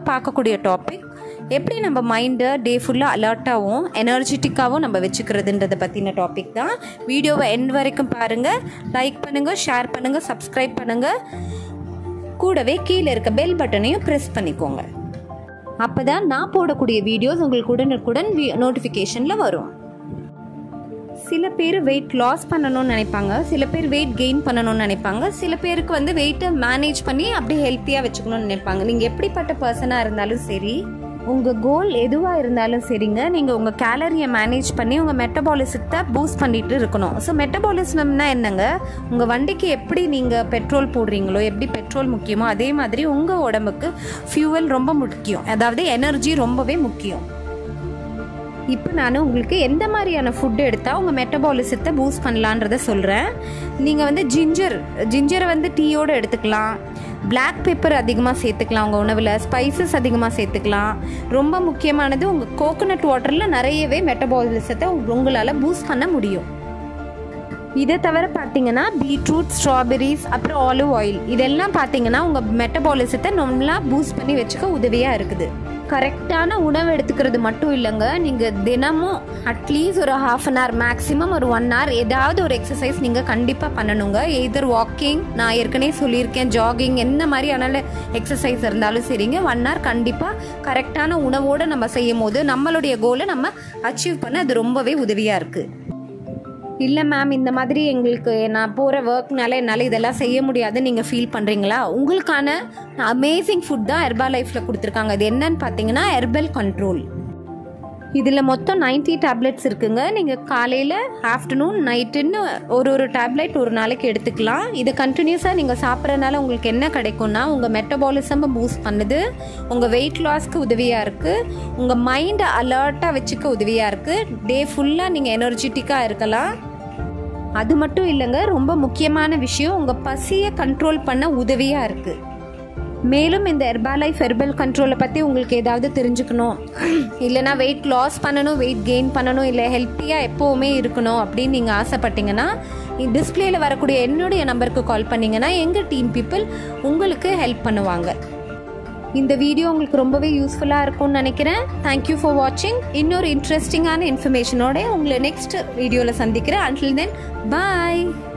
பார்க்கக்கூடிய டாபிக் எப்படி நம்ம மைண்டை டே ஃபுல்லாக அலர்ட்டாகவும் எனர்ஜெட்டிக்காகவும் நம்ம வச்சுக்கிறதுன்றதை பற்றின டாபிக் தான் வீடியோவை எண்ட் வரைக்கும் பாருங்கள் லைக் பண்ணுங்கள் ஷேர் பண்ணுங்கள் சப்ஸ்கிரைப் பண்ணுங்கள் கூடவே கீழே இருக்க பெல் பட்டனையும் ப்ரெஸ் பண்ணிக்கோங்க அப்போ தான் நான் போடக்கூடிய வீடியோஸ் உங்களுக்கு உடனுக்குடன் நோட்டிஃபிகேஷனில் வரும் சில பேர் வெயிட் லாஸ் பண்ணணும்னு நினைப்பாங்க சில பேர் வெயிட் கெயின் பண்ணணும்னு நினைப்பாங்க சில பேருக்கு வந்து வெயிட்டை மேனேஜ் பண்ணி அப்படியே ஹெல்த்தியாக வச்சுக்கணும்னு நினைப்பாங்க நீங்கள் எப்படிப்பட்ட பர்சனாக இருந்தாலும் சரி உங்கள் கோல் எதுவாக இருந்தாலும் சரிங்க நீங்கள் உங்கள் கேலரியை மேனேஜ் பண்ணி உங்கள் மெட்டபாலிசத்தை பூஸ்ட் பண்ணிட்டு இருக்கணும் ஸோ மெட்டபாலிசம்னா என்னங்க உங்கள் வண்டிக்கு எப்படி நீங்கள் பெட்ரோல் போடுறீங்களோ எப்படி பெட்ரோல் முக்கியமோ அதே மாதிரி உங்கள் உடம்புக்கு ஃபியூவல் ரொம்ப முக்கியம் அதாவது எனர்ஜி ரொம்பவே முக்கியம் இப்போ நான் உங்களுக்கு எந்த மாதிரியான ஃபுட் எடுத்தால் உங்கள் மெட்டபாலிசத்தை பூஸ்ட் பண்ணலான்றத சொல்கிறேன் நீங்கள் வந்து ஜிஞ்சர் ஜிஞ்சரை வந்து டீயோடு எடுத்துக்கலாம் பிளாக் பெப்பர் அதிகமாக சேர்த்துக்கலாம் உங்கள் உணவில் ஸ்பைசஸ் அதிகமாக சேர்த்துக்கலாம் ரொம்ப முக்கியமானது உங்கள் கோகோனட் வாட்டரில் நிறையவே மெட்டபாலிசத்தை உங்களால் பூஸ்ட் பண்ண முடியும் இதை தவிர பார்த்தீங்கன்னா பீட்ரூட் ஸ்ட்ராபெரிஸ் அப்புறம் ஆலிவ் ஆயில் இதெல்லாம் பார்த்தீங்கன்னா உங்கள் மெட்டபாலிசத்தை நல்லா பூஸ்ட் பண்ணி வச்சுக்க உதவியாக இருக்குது கரெக்டான உணவு எடுத்துக்கிறது மட்டும் இல்லைங்க நீங்கள் தினமும் அட்லீஸ்ட் ஒரு ஹாஃப் அன் ஹவர் மேக்ஸிமம் ஒரு ஒன் ஹவர் ஏதாவது ஒரு எக்ஸசைஸ் நீங்கள் கண்டிப்பாக பண்ணணுங்க எதர் வாக்கிங் நான் ஏற்கனவே சொல்லியிருக்கேன் ஜாகிங் என்ன மாதிரியான எக்ஸசைஸ் இருந்தாலும் சரிங்க ஒன் ஹவர் கண்டிப்பாக கரெக்டான உணவோடு நம்ம செய்யும் போது நம்மளுடைய கோலை நம்ம அச்சீவ் பண்ண அது ரொம்பவே உதவியாக இருக்குது இல்லை மேம் இந்த மாதிரி எங்களுக்கு நான் போகிற ஒர்க்னால என்னால் இதெல்லாம் செய்ய முடியாதுன்னு நீங்கள் ஃபீல் பண்ணுறீங்களா உங்களுக்கான அமேசிங் ஃபுட் தான் ஹெர்பா லைஃப்பில் கொடுத்துருக்காங்க அது என்னன்னு பார்த்தீங்கன்னா ஹெர்பல் கண்ட்ரோல் இதில் மொத்தம் நைன்ட்டி டேப்லெட்ஸ் இருக்குங்க நீங்கள் காலையில் ஆஃப்டர்நூன் நைட்டுன்னு ஒரு ஒரு டேப்லெட் ஒரு நாளைக்கு எடுத்துக்கலாம் இது கண்டினியூஸாக நீங்கள் சாப்பிட்றதுனால உங்களுக்கு என்ன கிடைக்கும்னா உங்கள் மெட்டபாலிசம் பூஸ்ட் பண்ணுது உங்கள் வெயிட் லாஸ்க்கு உதவியாக இருக்குது உங்கள் மைண்டை அலர்ட்டாக வச்சுக்க உதவியாக இருக்குது டே ஃபுல்லாக நீங்கள் எனர்ஜெட்டிக்காக இருக்கலாம் அது மட்டும் இல்லைங்க ரொம்ப முக்கியமான விஷயம் உங்கள் பசியை கண்ட்ரோல் பண்ண உதவியாக இருக்குது மேலும் இந்த ஹெர்பாலைஃப் ஹெர்பல் கண்ட்ரோலை பற்றி உங்களுக்கு ஏதாவது தெரிஞ்சுக்கணும் இல்லைனா வெயிட் லாஸ் பண்ணணும் வெயிட் கெயின் பண்ணணும் இல்லை ஹெல்த்தியாக எப்போவுமே இருக்கணும் அப்படின்னு நீங்கள் ஆசைப்பட்டீங்கன்னா டிஸ்பிளேல வரக்கூடிய என்னுடைய நம்பருக்கு கால் பண்ணிங்கன்னா எங்கள் டீம் பீப்புள் உங்களுக்கு ஹெல்ப் பண்ணுவாங்க இந்த வீடியோ உங்களுக்கு ரொம்பவே யூஸ்ஃபுல்லாக இருக்கும்னு நினைக்கிறேன் தேங்க்யூ ஃபார் வாட்சிங் இன்னொரு இன்ட்ரெஸ்டிங்கான இன்ஃபர்மேஷனோட உங்களை நெக்ஸ்ட் வீடியோவில் சந்திக்கிறேன் அன்டில் தென் பாய்